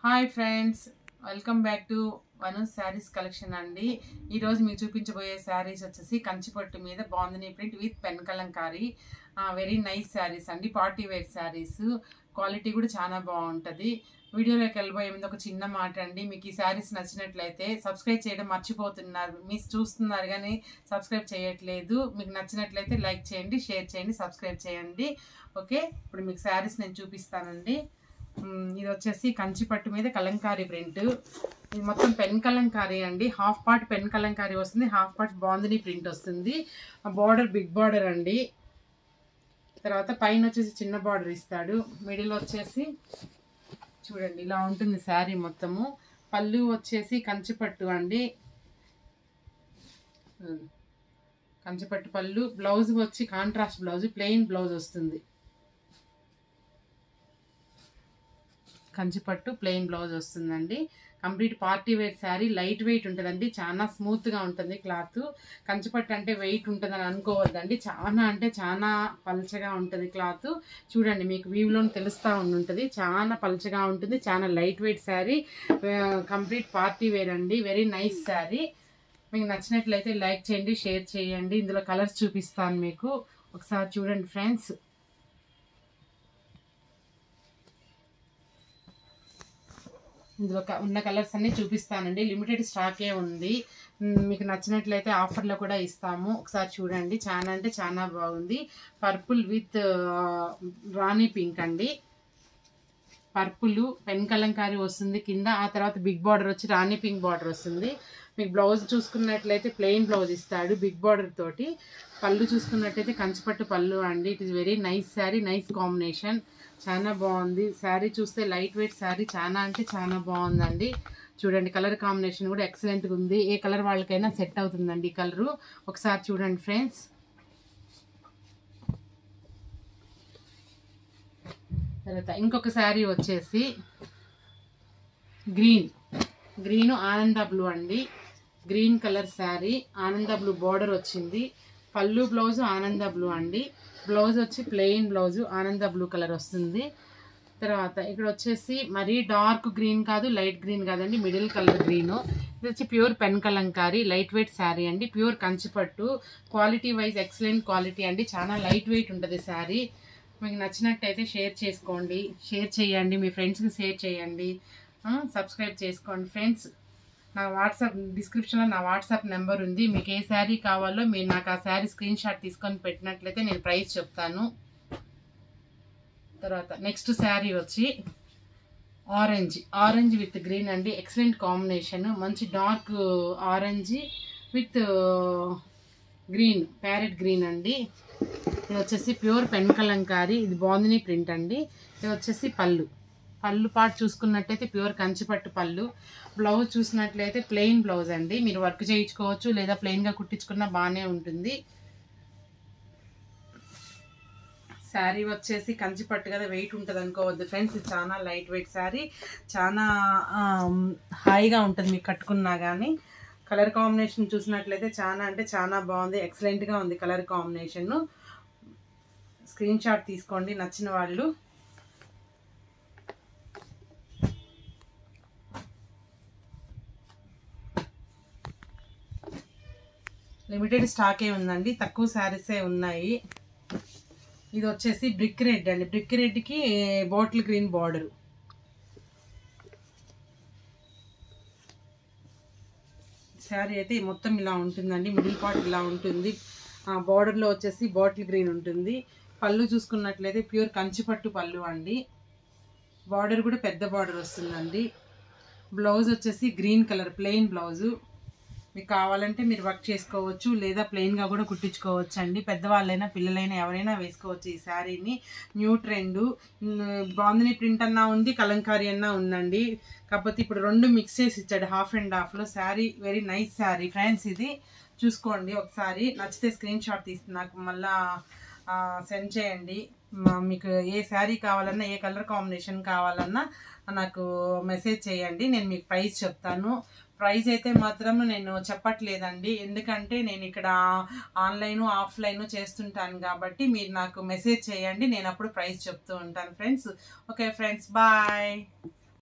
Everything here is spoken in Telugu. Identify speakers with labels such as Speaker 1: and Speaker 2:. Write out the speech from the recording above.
Speaker 1: Hi friends welcome back to one saris collection అండి ఈరోజు మీకు చూపించబోయే శారీస్ వచ్చేసి కంచిపట్టు మీద bandhani print with pen kalamkari very nice saris అండి పార్టీ వేర్ శారీస్ క్వాలిటీ కూడా చాలా బాగుంటుంది వీడియోలోకి వెళ్ళబోయే ముందు ఒక చిన్న మాట అండి మీకు ఈ శారీస్ నచ్చినట్లయితే సబ్స్క్రైబ్ చేయడం మర్చిపోతున్నారు మీరు చూస్తున్నారు కానీ సబ్స్క్రైబ్ చేయట్లేదు మీకు నచ్చినట్లయితే లైక్ చేయండి షేర్ చేయండి సబ్స్క్రైబ్ చేయండి ఓకే ఇప్పుడు మీకు శారీస్ నేను చూపిస్తానండి మ్, ఇది వచ్చేసి కంచి పట్టు మీద కలంకారీ ప్రింట్ ఇది మొత్తం పెన్ కలంకారీ అండి హాఫ్ పార్ట్ పెన్ కలంకారీ వస్తుంది హాఫ్ పార్ట్ బాందిని ప్రింట్ వస్తుంది బార్డర్ బిగ్ బార్డర్ అండి తర్వాత పైన వచ్చేసి చిన్న బార్డర్ ఇస్తాడు మిడిల్ వచ్చేసి చూడండి ఇలా ఉంటుంది శారీ మొత్తము పళ్ళు వచ్చేసి కంచిపట్టు అండి ఉమ్. కంచిపట్టు పళ్ళు బ్లౌజ్ వచ్చి కాంట్రాస్ట్ బ్లౌజ్ ప్లెయిన్ బ్లౌజ్ వస్తుంది కంచిపట్టు ప్లెయిన్ బ్లౌజ్ వస్తుందండి complete party wear sari light weight ఉంటుందండి చాలా స్మూత్గా ఉంటుంది క్లాత్ కంచిపట్టు అంటే వెయిట్ ఉంటుందని అనుకోవద్దండి చాలా అంటే చాలా పల్చగా ఉంటుంది క్లాత్ చూడండి మీకు వ్యూలో తెలుస్తూ ఉంటుంది చాలా పల్చగా ఉంటుంది చాలా light weight sari complete party wear అండి వెరీ నైస్ శారీ మీకు నచ్చినట్లయితే లైక్ చేయండి షేర్ చేయండి ఇందులో కలర్స్ చూపిస్తాను మీకు ఒకసారి చూడండి ఫ్రెండ్స్ ఇందులో క- ఉన్న కలర్స్ అన్ని చూపిస్తానండి లిమిటెడ్ స్టాకే ఉంది మ్, మీకు నచ్చినట్లయితే ఆఫర్లో కూడా ఇస్తాము ఒకసారి చూడండి చాలా అంటే చాలా బాగుంది పర్పుల్ విత్ రాణి పింక్ అండి పర్పుల్ పెన్ కలంకారీ వస్తుంది కింద ఆ తర్వాత బిగ్ బార్డర్ వచ్చి రాణి పింక్ బార్డర్ వస్తుంది మీకు బ్లౌజ్ చూసుకున్నట్లయితే ప్లెయిన్ బ్లౌజ్ ఇస్తాడు బిగ్ బార్డర్ తోటి పళ్ళు చూసుకున్నట్లయితే కంచిపట్టు పళ్ళు అండి it is very nice sari nice combination చాలా బాగుంది శారీ చూస్తే లైట్ వెయిట్ శారీ చాలా అంటే చాలా బాగుందండి చూడండి కలర్ కాంబినేషన్ కూడా ఎక్సలెంట్గా ఉంది ఏ కలర్ వాళ్ళకైనా సెట్ అవుతుందండి ఈ కలరు ఒకసారి చూడండి ఫ్రెండ్స్ తర్వాత ఇంకొక శారీ వచ్చేసి గ్రీన్ గ్రీన్ ఆనంద బ్లూ అండి green colour sari Ananda blue border వచ్చింది పళ్ళు బ్లౌజ్ ఆనంద బ్లూ అండి బ్లౌజ్ వచ్చి plain blouse Ananda blue colour వస్తుంది తర్వాత ఇక్కడ వచ్చేసి మరీ డార్క్ గ్రీన్ కాదు లైట్ గ్రీన్ కాదండి మిడిల్ కలర్ గ్రీన్ ఇది వచ్చి pure pen kalamkari light weight sari అండి pure Kanchipattu quality wise excellent quality అండి చాలా లైట్ వెయిట్ ఉంటుంది శారీ మీకు నచ్చినట్టయితే షేర్ చేసుకోండి షేర్ చేయండి మీ ఫ్రెండ్స్కి షేర్ చేయండి ఆ, సబ్స్క్రైబ్ చేసుకోండి ఫ్రెండ్స్ నా వాట్సాప్ డిస్క్రిప్షన్లో నా వాట్సాప్ నెంబర్ ఉంది మీకు ఏ శారీ కావాలో మీరు నాకు ఆ శారీ స్క్రీన్ షాట్ తీసుకొని పెట్టినట్లయితే నేను ప్రైస్ చెప్తాను తర్వాత నెక్స్ట్ శారీ వచ్చి ఆరెంజ్ ఆరెంజ్ విత్ గ్రీన్ అండి ఎక్సలెంట్ కాంబినేషన్ మంచి dark orange with green parrot green అండి ఇది వచ్చేసి ప్యూర్ పెన్ కలంకారీ ఇది బాందిని ప్రింట్ అండి ఇది వచ్చేసి పళ్ళు పళ్ళు పాటు చూసుకున్నట్టయితే ప్యూర్ కంచిపట్టు పళ్ళు బ్లౌజ్ చూసినట్లయితే ప్లెయిన్ బ్లౌజ్ అండి మీరు వర్క్ చేయించుకోవచ్చు లేదా ప్లెయిన్గా కుట్టించుకున్నా బాగానే ఉంటుంది శారీ వచ్చేసి కంచిపట్టు కదా వెయిట్ ఉంటుంది అనుకోవద్దు ఫ్రెండ్స్ ఇది చాలా లైట్ వెయిట్ శారీ చాలా ఆమ్, హాయిగా ఉంటుంది మీకు కట్టుకున్నా కానీ కలర్ కాంబినేషన్ చూసినట్లయితే చాలా అంటే చాలా బాగుంది ఎక్సలెంట్గా ఉంది కలర్ కాంబినేషన్ స్క్రీన్ షాట్ తీసుకోండి నచ్చిన వాళ్ళు లిమిటెడ్ స్టాకే ఉందండి తక్కువ శారీసే ఉన్నాయి ఇది వచ్చేసి బ్రిక్ రెడ్ అండి బ్రిక్ రెడ్కి బాటిల్ గ్రీన్ బార్డర్ శారీ అయితే మొత్తం ఇలా ఉంటుందండి మిడిల్ పార్ట్ ఇలా ఉంటుంది బార్డర్లో వచ్చేసి బాటిల్ గ్రీన్ ఉంటుంది పళ్ళు చూసుకున్నట్లయితే ప్యూర్ కంచిపట్టు పళ్ళు అండి బార్డర్ కూడా పెద్ద బార్డర్ వస్తుందండి బ్లౌజ్ వచ్చేసి గ్రీన్ కలర్ ప్లెయిన్ బ్లౌజు మీకు కావాలంటే మీరు వర్క్ చేసుకోవచ్చు లేదా ప్లెయిన్గా కూడా కుట్టించుకోవచ్చు అండి పెద్దవాళ్ళైనా పిల్లలైనా ఎవరైనా వేసుకోవచ్చు ఈ శారీని న్యూ ట్రెండ్ బాందిని ప్రింట్ అన్నా ఉంది కలంకారీ అన్నా ఉందండి కాకపోతే ఇప్పుడు రెండు మిక్స్ చేసి ఇచ్చాడు హాఫ్ అండ్ హాఫ్లో sari very nice sari friends ఇది చూసుకోండి ఒకసారి నచ్చితే స్క్రీన్ షాట్ తీసి నాకు మళ్ళా సెండ్ చేయండి మా- మీకు ఏ శారీ కావాలన్నా ఏ కలర్ కాంబినేషన్ కావాలన్నా నాకు మెసేజ్ చేయండి నేను మీకు ప్రైస్ చెప్తాను ప్రైస్ అయితే మాత్రం నేను చెప్పట్లేదండి ఎందుకంటే నేను ఇక్కడ ఆన్లైన్ ఆఫ్లైన్ చేస్తుంటాను కాబట్టి మీరు నాకు మెసేజ్ చేయండి నేను అప్పుడు ప్రైస్ చెప్తూ ఉంటాను ఫ్రెండ్స్ ఓకే ఫ్రెండ్స్ బాయ్